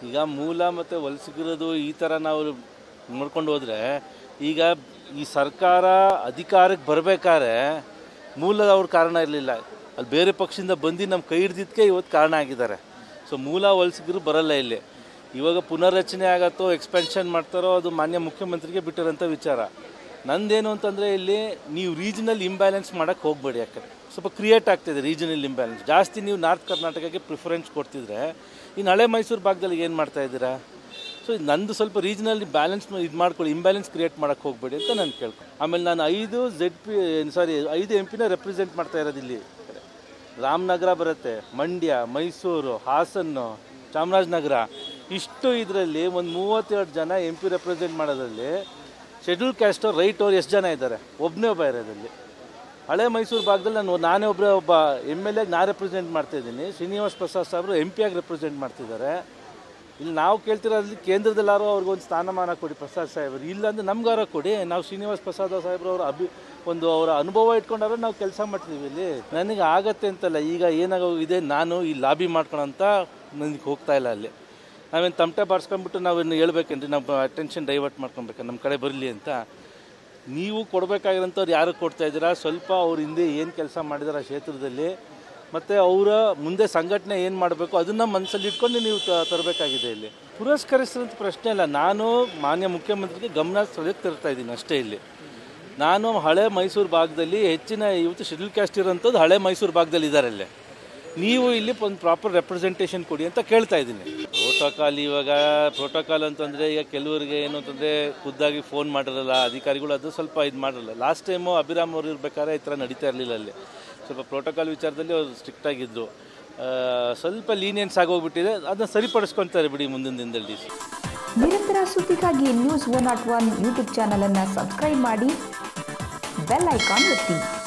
ಈಗ ಮೂಲ ಮತ್ತು ವಲಸಿಗರದು ಈ ಥರ ನಾವು ನೋಡ್ಕೊಂಡು ಹೋದರೆ ಈಗ ಈ ಸರ್ಕಾರ ಅಧಿಕಾರಕ್ಕೆ ಬರಬೇಕಾದ್ರೆ ಮೂಲದ ಅವ್ರ ಕಾರಣ ಇರಲಿಲ್ಲ ಅಲ್ಲಿ ಬೇರೆ ಪಕ್ಷದಿಂದ ಬಂದು ನಮ್ಮ ಕೈ ಹಿಡ್ದಿದ್ದಕ್ಕೆ ಇವತ್ತು ಕಾರಣ ಆಗಿದ್ದಾರೆ ಸೊ ಮೂಲ ವಲಸಿಗರು ಬರಲ್ಲ ಇಲ್ಲಿ ಇವಾಗ ಪುನರ್ರಚನೆ ಆಗತ್ತೋ ಎಕ್ಸ್ಪೆನ್ಷನ್ ಮಾಡ್ತಾರೋ ಅದು ಮಾನ್ಯ ಮುಖ್ಯಮಂತ್ರಿಗೆ ಬಿಟ್ಟಿರೋಂಥ ವಿಚಾರ ನಂದೇನು ಅಂತಂದರೆ ಇಲ್ಲಿ ನೀವು ರೀಜನಲ್ ಇಂಬ್ಯಾಲೆನ್ಸ್ ಮಾಡೋಕ್ಕೆ ಹೋಗಬೇಡಿ ಯಾಕೆ ಸ್ವಲ್ಪ ಕ್ರಿಯೇಟ್ ಆಗ್ತಿದೆ ರೀಜನಲ್ ಇಂಬ್ಯಾಲೆನ್ಸ್ ಜಾಸ್ತಿ ನೀವು ನಾರ್ತ್ ಕರ್ನಾಟಕಕ್ಕೆ ಪ್ರಿಫರೆನ್ಸ್ ಕೊಡ್ತಿದ್ರೆ ಇನ್ನು ಹಳೆ ಮೈಸೂರು ಭಾಗದಲ್ಲಿ ಏನು ಮಾಡ್ತಾ ಇದ್ದೀರಾ ಸೊ ಇದು ನಂದು ಸ್ವಲ್ಪ ರೀಜನಲ್ ಬ್ಯಾಲೆನ್ಸ್ ಇದು ಮಾಡ್ಕೊಳ್ಳಿ ಇಂಬ್ಯಾಲೆನ್ಸ್ ಕ್ರಿಯೇಟ್ ಮಾಡೋಕ್ಕೆ ಹೋಗಬೇಡಿ ಅಂತ ನಾನು ಕೇಳ್ಕೊ ಆಮೇಲೆ ನಾನು ಐದು ಝೆಡ್ ಪಿ ಸಾರಿ ಐದು ಎಂ ಪಿನ ರೆಪ್ರೆಸೆಂಟ್ ಮಾಡ್ತಾ ಇರೋದು ಇಲ್ಲಿ ರಾಮನಗರ ಬರುತ್ತೆ ಮಂಡ್ಯ ಮೈಸೂರು ಹಾಸನ್ನು ಚಾಮರಾಜನಗರ ಇಷ್ಟು ಇದರಲ್ಲಿ ಒಂದು ಮೂವತ್ತೆರಡು ಜನ ಎಂ ಪಿ ರೆಪ್ರೆಸೆಂಟ್ ಮಾಡೋದ್ರಲ್ಲಿ ಶೆಡ್ಯೂಲ್ ಕ್ಯಾಸ್ಟ್ ರೈಟ್ ಅವ್ರು ಎಷ್ಟು ಜನ ಇದ್ದಾರೆ ಒಬ್ಬನೇ ಒಬ್ಬ ಇರೋದಲ್ಲಿ ಹಳೆ ಮೈಸೂರು ಭಾಗದಲ್ಲಿ ನಾನು ನಾನೇ ಒಬ್ಬರೇ ಒಬ್ಬ ಎಮ್ ಎಲ್ ಎಗೆ ನಾ ರೆಪ್ರೆಸೆಂಟ್ ಮಾಡ್ತಾಯಿದ್ದೀನಿ ಶ್ರೀನಿವಾಸ್ ಪ್ರಸಾದ್ ಸಾಹೇಬರು ಎಂ ಪಿ ಆಗಿ ರೆಪ್ರೆಸೆಂಟ್ ಮಾಡ್ತಿದ್ದಾರೆ ಇಲ್ಲಿ ನಾವು ಕೇಳ್ತಿರೋದ್ರಲ್ಲಿ ಕೇಂದ್ರದಲ್ಲಾರೋ ಅವ್ರಿಗೊಂದು ಸ್ಥಾನಮಾನ ಕೊಡಿ ಪ್ರಸಾದ್ ಸಾಹೇಬರು ಇಲ್ಲಾಂದ್ರೆ ನಮ್ಗಾರ ಕೊಡಿ ನಾವು ಶ್ರೀನಿವಾಸ್ ಪ್ರಸಾದ್ ಸಾಹೇಬ್ರು ಅವರ ಅಭಿ ಒಂದು ಅವರ ಅನುಭವ ಇಟ್ಕೊಂಡಾರ ನಾವು ಕೆಲಸ ಮಾಡ್ತೀವಿ ಇಲ್ಲಿ ನನಗೆ ಆಗತ್ತೆ ಅಂತಲ್ಲ ಈಗ ಏನಾಗೋಗಿದೆ ನಾನು ಈ ಲಾಬಿ ಮಾಡ್ಕೊಳಂತ ನನಗೆ ಹೋಗ್ತಾ ಇಲ್ಲ ಅಲ್ಲಿ ನಾವೇನು ತಮಟೆ ಬಾರಿಸ್ಕೊಂಡ್ಬಿಟ್ಟು ನಾವೇನು ಹೇಳ್ಬೇಕೇನ್ರಿ ನಾವು ಅಟೆನ್ಷನ್ ಡೈವರ್ಟ್ ಮಾಡ್ಕೊಬೇಕು ನಮ್ಮ ಕಡೆ ಬರಲಿ ಅಂತ ನೀವು ಕೊಡಬೇಕಾಗಿರೋಂಥವ್ರು ಯಾರು ಕೊಡ್ತಾ ಇದ್ದೀರಾ ಸ್ವಲ್ಪ ಅವ್ರ ಹಿಂದೆ ಏನು ಕೆಲಸ ಮಾಡಿದಾರೆ ಆ ಕ್ಷೇತ್ರದಲ್ಲಿ ಮತ್ತು ಅವರ ಮುಂದೆ ಸಂಘಟನೆ ಏನು ಮಾಡಬೇಕು ಅದನ್ನು ಮನಸ್ಸಲ್ಲಿ ಇಟ್ಕೊಂಡು ನೀವು ತ- ತರಬೇಕಾಗಿದೆ ಇಲ್ಲಿ ಪುರಸ್ಕರಿಸಿದಂಥ ಪ್ರಶ್ನೆ ಅಲ್ಲ ನಾನು ಮಾನ್ಯ ಮುಖ್ಯಮಂತ್ರಿಗೆ ಗಮನ ಸೆಳೆಯೋಕ್ಕೆ ತರ್ತಾ ಇದ್ದೀನಿ ಅಷ್ಟೇ ಇಲ್ಲಿ ನಾನು ಹಳೆ ಮೈಸೂರು ಭಾಗದಲ್ಲಿ ಹೆಚ್ಚಿನ ಇವತ್ತು ಶೆಡ್ಯೂಲ್ ಕ್ಯಾಸ್ಟ್ ಇರೋಂಥದ್ದು ಹಳೆ ಮೈಸೂರು ಭಾಗದಲ್ಲಿ ಇದ್ದಾರೆ ಅಲ್ಲೇ ನೀವು ಇಲ್ಲಿ ಒಂದು ಪ್ರಾಪರ್ ರೆಪ್ರೆಸೆಂಟೇಷನ್ ಕೊಡಿ ಅಂತ ಕೇಳ್ತಾ ಇದ್ದೀನಿ ಪ್ರೋಟೋಕಾಲ್ ಇವಾಗ ಪ್ರೋಟೋಕಾಲ್ ಅಂತಂದರೆ ಈಗ ಕೆಲವರಿಗೆ ಏನು ಅಂತಂದರೆ ಖುದ್ದಾಗಿ ಫೋನ್ ಮಾಡಿರಲ್ಲ ಅಧಿಕಾರಿಗಳು ಅದು ಸ್ವಲ್ಪ ಇದು ಮಾಡಿರಲ್ಲ ಲಾಸ್ಟ್ ಟೈಮು ಅಭಿರಾಮ್ ಅವರು ಇರ್ಬೇಕಾದ್ರೆ ಈ ಥರ ನಡೀತಾ ಇರಲಿಲ್ಲ ಅಲ್ಲಿ ಸ್ವಲ್ಪ ಪ್ರೋಟೋಕಾಲ್ ವಿಚಾರದಲ್ಲಿ ಅವರು ಸ್ಟ್ರಿಕ್ಟ್ ಆಗಿದ್ದರು ಆ, ಸ್ವಲ್ಪ ಲೀನಿಯನ್ಸ್ ಆಗೋಗ್ಬಿಟ್ಟಿದೆ ಅದನ್ನ ಸರಿಪಡಿಸ್ಕೊತಾರೆ ಬಿಡಿ ಮುಂದಿನ ದಿನದಲ್ಲಿ ನಿರಂತರ ಸುದ್ದಿಗಾಗಿ news one not one YouTube ಚಾನಲನ್ನು ಸಬ್ಸ್ಕ್ರೈಬ್ ಮಾಡಿ ಬೆಲ್ ಐಕಾನ್ ಒತ್ತಿ